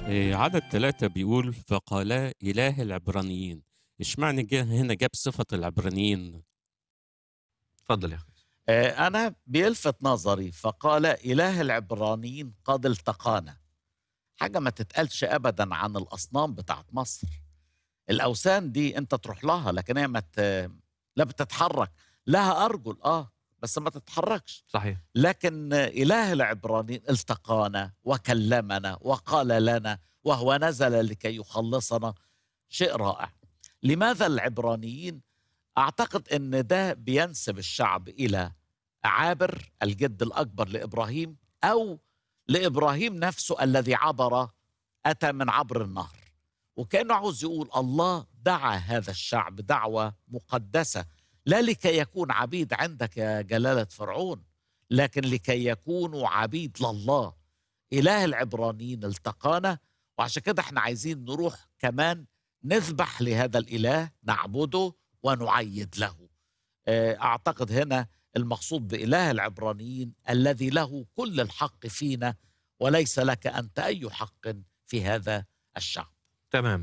إيه، عدد ثلاثة بيقول فقالا إله العبرانيين اشمعنى جه هنا جاب صفة العبرانيين اتفضل يا اخي آه، أنا بيلفت نظري فقال إله العبرانيين قد التقانا حاجة ما تتقالش أبدا عن الأصنام بتاعت مصر الأوثان دي أنت تروح لها لكن هي ما ت- لا بتتحرك لها أرجل آه بس ما تتحركش صحيح لكن إله العبرانيين التقانا وكلمنا وقال لنا وهو نزل لكي يخلصنا شيء رائع لماذا العبرانيين أعتقد أن ده بينسب الشعب إلى عابر الجد الأكبر لإبراهيم أو لإبراهيم نفسه الذي عبر أتى من عبر النهر وكأنه عاوز يقول الله دعا هذا الشعب دعوة مقدسة لا لكي يكون عبيد عندك يا جلالة فرعون لكن لكي يكونوا عبيد لله إله العبرانيين التقانا وعشان كده احنا عايزين نروح كمان نذبح لهذا الإله نعبده ونعيد له آه، أعتقد هنا المقصود بإله العبرانيين الذي له كل الحق فينا وليس لك أنت أي حق في هذا الشعب تمام